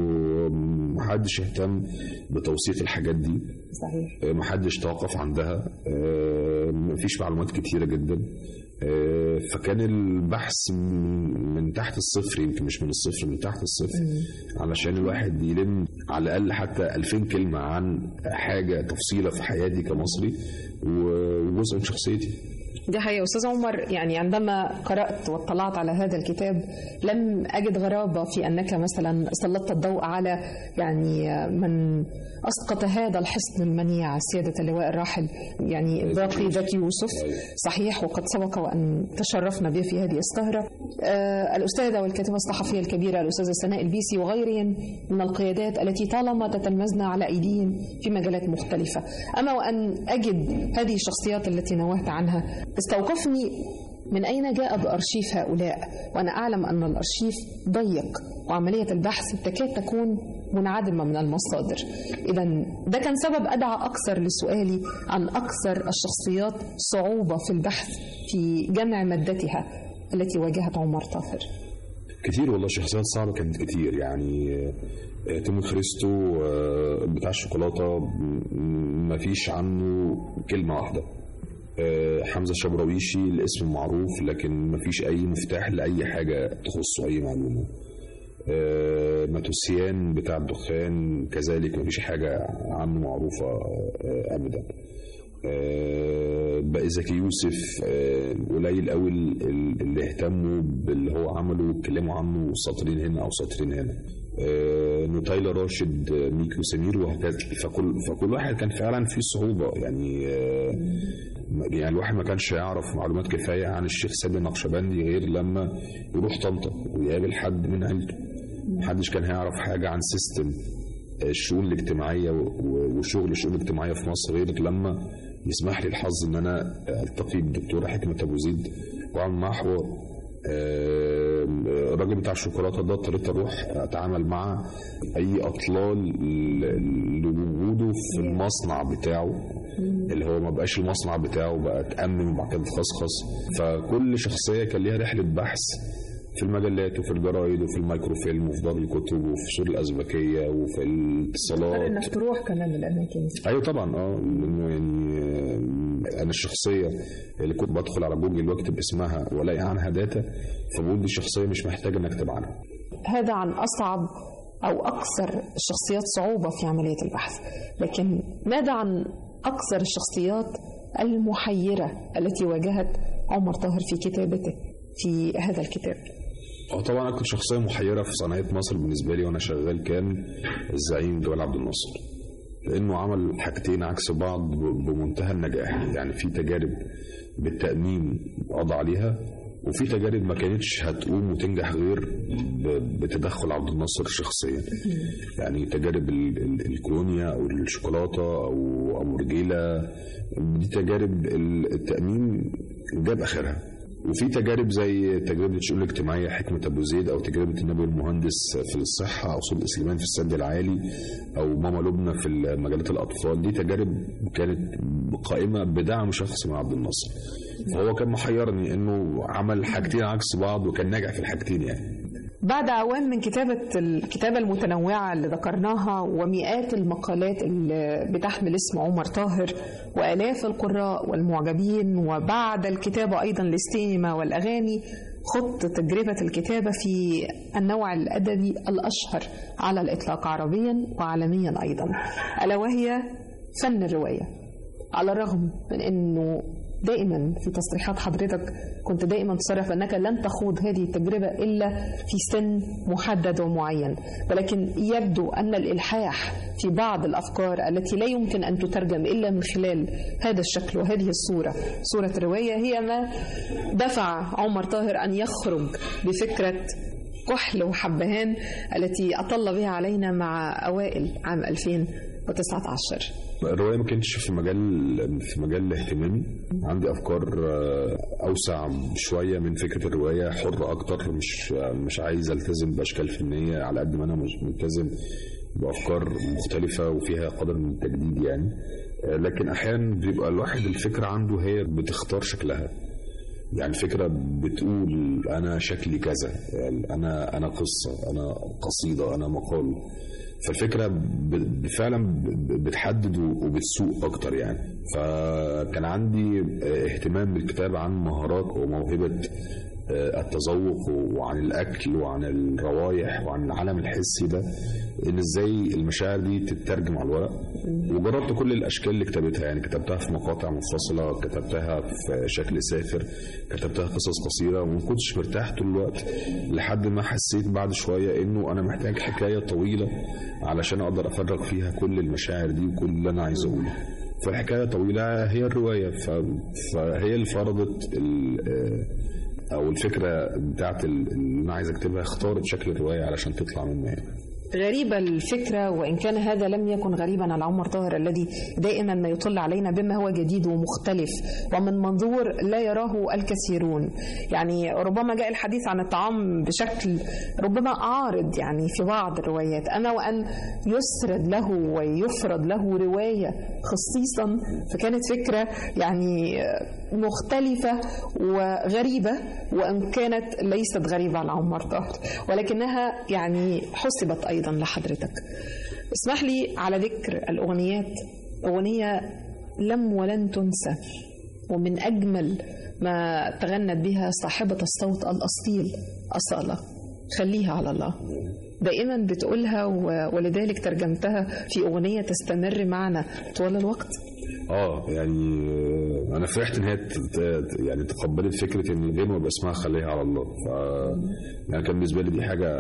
محدش اهتم بتوثيق الحاجات دي صحيح محدش توقف عندها آه، مفيش معلومات كتيرة جدا آه، فكان البحث من من تحت الصفر يمكن مش من الصفر من تحت الصفر علشان الواحد يلم على الأقل حتى 2000 كلمة عن حاجة تفصيلة في حياتي كمصري و- وجزء من شخصيتي دي حقيقة أستاذ عمر يعني عندما قرأت واطلعت على هذا الكتاب لم أجد غرابة في أنك مثلا سلطت الضوء على يعني من أسقط هذا الحصن المنيع سيادة اللواء الراحل يعني باقي زكي يوسف صحيح وقد سبق وأن تشرفنا به في هذه السهرة آه الأستاذة والكاتبة الصحفية الكبيرة الأستاذة سناء البيسي وغيرهم من القيادات التي طالما تتلمذنا على أيديهم في مجالات مختلفة أما وأن أجد هذه الشخصيات التي نوهت عنها استوقفني من أين جاء بأرشيف هؤلاء وأنا أعلم أن الأرشيف ضيق وعملية البحث تكاد تكون منعدمة من المصادر إذا ده كان سبب أدعى أكثر لسؤالي عن أكثر الشخصيات صعوبة في البحث في جمع مادتها التي واجهت عمر طاهر كتير والله شخصيات صعبة كانت كتير يعني آه، تيمون خريستو آه، بتاع الشوكولاتة م- مفيش عنه كلمة واحدة آه، حمزة الشبراويشي الاسم معروف لكن مفيش أي مفتاح لأي حاجة تخصه أي معلومة آه، ماتوسيان بتاع الدخان كذلك مفيش حاجة عنه معروفة آه، أبدا آه، بقى زكي يوسف آه، قليل قوي ال- ال- اللي اهتموا باللي هو عمله واتكلموا عنه سطرين هنا او سطرين هنا آه، نوتايلا راشد آه، ميكي وسمير وهكذا فكل فكل واحد كان فعلا فيه صعوبه يعني آه، يعني الواحد ما كانش يعرف معلومات كفايه عن الشيخ سيد النقشبندي غير لما يروح طنطا ويقابل حد من عيلته محدش كان هيعرف حاجه عن سيستم الشؤون الاجتماعيه و- و- وشغل الشؤون الاجتماعيه في مصر غير لما يسمح لي الحظ ان انا التقي بالدكتوره حكمه ابو زيد واعمل معاها حوار آه، الراجل بتاع الشوكولاته ده اضطريت اروح اتعامل مع اي اطلال ل- لوجوده في المصنع بتاعه اللي هو ما بقاش المصنع بتاعه بقى اتأمم وبعد كده اتخصخص فكل شخصيه كان ليها رحله بحث في المجلات وفي الجرايد وفي الميكروفيلم وفي دار الكتب وفي سور الازبكيه وفي الاتصالات انك تروح كمان الاماكن ايوه طبعا اه لانه يعني آه، انا الشخصيه اللي كنت بدخل على جوجل واكتب اسمها والاقي عنها داتا فبقول دي شخصيه مش محتاجه انك اكتب عنها هذا عن أصعب أو أكثر الشخصيات صعوبة في عملية البحث لكن ماذا عن أكثر الشخصيات المحيرة التي واجهت عمر طاهر في كتابته في هذا الكتاب اه طبعا اكتر شخصيه محيره في صناعه مصر بالنسبه لي وانا شغال كان الزعيم جمال عبد الناصر لانه عمل حاجتين عكس بعض ب- بمنتهى النجاح يعني في تجارب بالتامين قضى عليها وفي تجارب ما كانتش هتقوم وتنجح غير ب- بتدخل عبد الناصر شخصيا يعني تجارب ال- ال- الكولونيا او الشوكولاته او ابو رجيله دي تجارب ال- التامين جاب اخرها وفي تجارب زي تجربه الشؤون الاجتماعيه حكمه ابو زيد او تجربه النبي المهندس في الصحه او صدق سليمان في السد العالي او ماما لبنى في مجالات الاطفال دي تجارب كانت قائمه بدعم شخصي مع عبد الناصر فهو كان محيرني انه عمل حاجتين عكس بعض وكان ناجح في الحاجتين يعني بعد أعوام من كتابة الكتابة المتنوعة اللي ذكرناها ومئات المقالات اللي بتحمل اسم عمر طاهر وآلاف القراء والمعجبين وبعد الكتابة أيضا للسينما والأغاني خط تجربة الكتابة في النوع الأدبي الأشهر على الإطلاق عربيا وعالميا أيضا ألا وهي فن الرواية على الرغم من أنه دائما في تصريحات حضرتك كنت دائما تصرح أنك لن تخوض هذه التجربة إلا في سن محدد ومعين ولكن يبدو أن الإلحاح في بعض الأفكار التي لا يمكن أن تترجم إلا من خلال هذا الشكل وهذه الصورة صورة الرواية هي ما دفع عمر طاهر أن يخرج بفكرة كحل وحبهان التي أطل بها علينا مع أوائل عام 2019 الرواية ما كانتش في مجال في مجال اهتمامي عندي أفكار آه، أوسع شوية من فكرة الرواية حر أكتر مش مش عايز ألتزم بأشكال فنية على قد ما أنا مش ملتزم بأفكار مختلفة وفيها قدر من التجديد يعني آه، لكن أحيانا بيبقى الواحد الفكرة عنده هي بتختار شكلها يعني فكرة بتقول أنا شكلي كذا يعني أنا أنا قصة أنا قصيدة أنا مقال فالفكرة ب- فعلا ب- بتحدد وبتسوق أكتر يعني فكان عندي اهتمام بالكتاب عن مهارات وموهبة التذوق وعن الأكل وعن الروايح وعن العالم الحسي ده إن إزاي المشاعر دي تترجم على الورق وجربت كل الأشكال اللي كتبتها يعني كتبتها في مقاطع منفصلة كتبتها في شكل سافر كتبتها قصص قصيرة وما كنتش مرتاح طول الوقت لحد ما حسيت بعد شوية إنه أنا محتاج حكاية طويلة علشان أقدر أفرغ فيها كل المشاعر دي وكل اللي أنا عايز أقوله فالحكاية طويلة هي الرواية ف... فهي اللي فرضت ال... او الفكره بتاعت ال- اللي انا عايز اكتبها اختارت شكل الروايه علشان تطلع منها يعني. غريبة الفكرة وإن كان هذا لم يكن غريبا على عمر طاهر الذي دائما ما يطل علينا بما هو جديد ومختلف ومن منظور لا يراه الكثيرون يعني ربما جاء الحديث عن الطعام بشكل ربما عارض يعني في بعض الروايات أما وأن يسرد له ويفرض له رواية خصيصا فكانت فكرة يعني مختلفة وغريبة وإن كانت ليست غريبة على عمر طاهر ولكنها يعني حسبت أيضا لحضرتك اسمح لي على ذكر الأغنيات أغنية لم ولن تنسى ومن أجمل ما تغنت بها صاحبة الصوت الأصيل أصالة خليها على الله دائما بتقولها و- ولذلك ترجمتها في أغنية تستمر معنا طوال الوقت اه يعني آه، انا فرحت ان هي ت- ت- يعني تقبلت فكره ان الغنوه يبقى اسمها خليها على الله ف يعني كان بالنسبه لي دي حاجه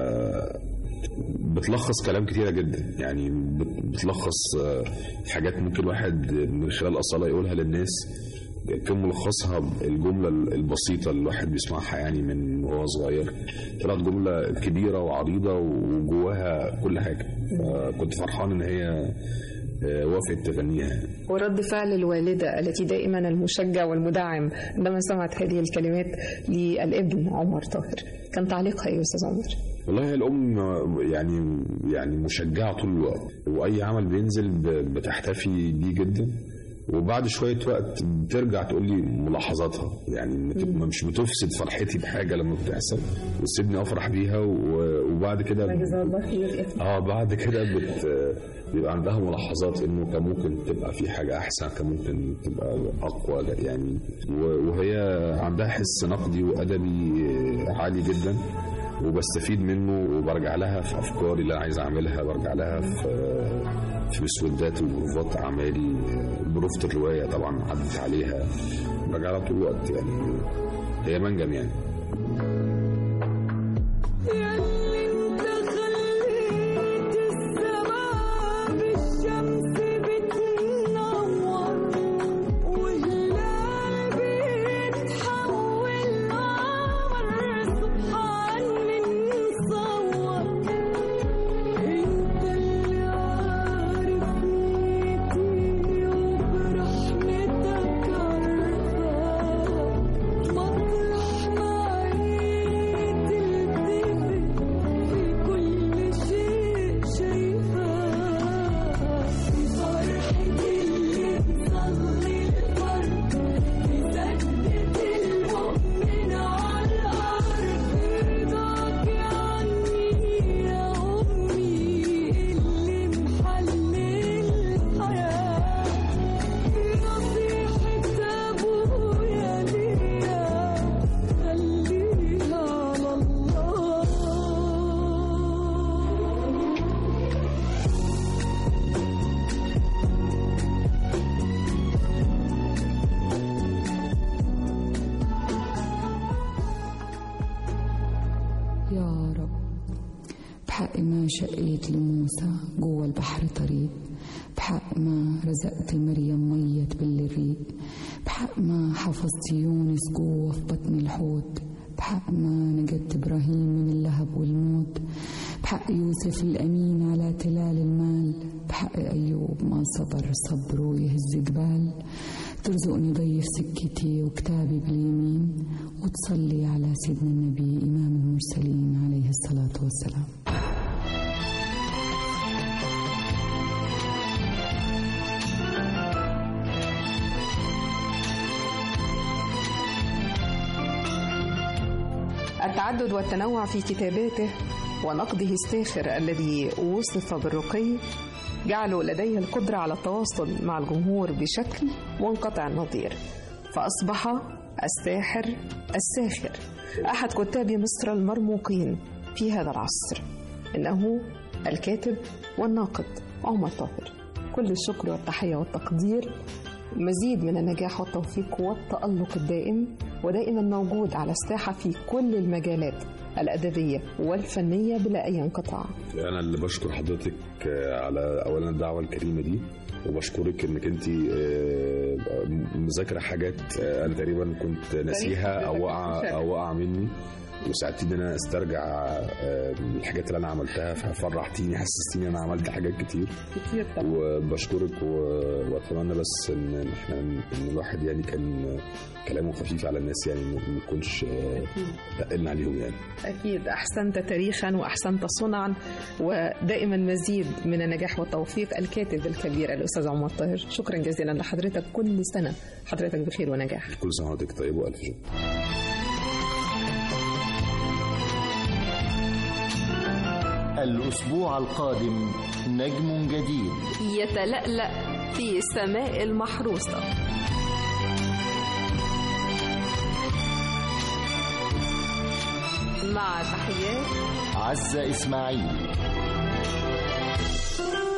بتلخص كلام كتيره جدا يعني بت- بتلخص آه، حاجات ممكن واحد من خلال اصاله يقولها للناس كان ملخصها الجملة البسيطة اللي الواحد بيسمعها يعني من وهو صغير طلعت جملة كبيرة وعريضة وجواها كل حاجة كنت فرحان إن هي آه، وافقت تغنيها ورد فعل الوالدة التي دائما المشجع والمدعم عندما سمعت هذه الكلمات للابن عمر طاهر كان تعليقها ايه يا استاذ عمر؟ والله الام يعني يعني مشجعه طول الوقت واي عمل بينزل ب- بتحتفي بيه جدا وبعد شويه وقت بترجع تقول لي ملاحظاتها يعني ما تبقى مش بتفسد فرحتي بحاجه لما بتحصل وتسيبني افرح بيها و- وبعد كده جزاه الله خير اه بعد كده بت بيبقى عندها ملاحظات انه كان ممكن تبقى في حاجه احسن كان ممكن تبقى اقوى يعني و- وهي عندها حس نقدي وادبي عالي جدا وبستفيد منه وبرجع لها في افكاري اللي انا عايز اعملها برجع لها في في مسودات وبروفات اعمالي بروفة الروايه طبعا عدت عليها برجع لها طول الوقت يعني هي منجم يعني ياللي انت خليت السماء بالشمس بتنور وهلال بيتحول لقمر بحق ما شقيت لموسى جوا البحر طريق بحق ما رزقت مريم مية تبل الريق بحق ما حفظت يونس جوا في بطن الحوت بحق ما نجدت إبراهيم من اللهب والموت بحق يوسف الأمين على تلال المال بحق أيوب ما صبر صبره يهز جبال ترزقني ضيف سكتي وكتابي باليمين وتصلي على سيدنا النبي إمام المرسلين عليه الصلاة والسلام التعدد والتنوع في كتاباته ونقده الساخر الذي وصف بالرقي جعلوا لديه القدرة على التواصل مع الجمهور بشكل منقطع النظير فأصبح الساحر الساخر أحد كتاب مصر المرموقين في هذا العصر إنه الكاتب والناقد عمر طاهر كل الشكر والتحية والتقدير مزيد من النجاح والتوفيق والتألق الدائم ودائما موجود على الساحة في كل المجالات الأدبية والفنية بلا أي انقطاع انا اللي بشكر حضرتك آه، على اولا الدعوه الكريمه دي وبشكرك انك انت مذاكره حاجات آه، انا تقريبا كنت ناسيها او وقع او وقع مني وساعدتني ان انا استرجع آه، الحاجات اللي انا عملتها ففرحتيني حسستيني ان انا عملت حاجات كتير كتير وبشكرك و- واتمنى بس ان إن احنا ان الواحد يعني كان كلامه خفيف على الناس يعني ما ما يكونش آه، تقلنا عليهم يعني أكيد أحسنت تاريخا وأحسنت صنعا ودائما مزيد من النجاح والتوفيق الكاتب الكبير الأستاذ عمر طاهر شكرا جزيلا لحضرتك كل سنة حضرتك بخير ونجاح كل سنه وحضرتك طيب والف شكر الأسبوع القادم نجم جديد يتلألأ في سماء المحروسة مع تحيات عزة إسماعيل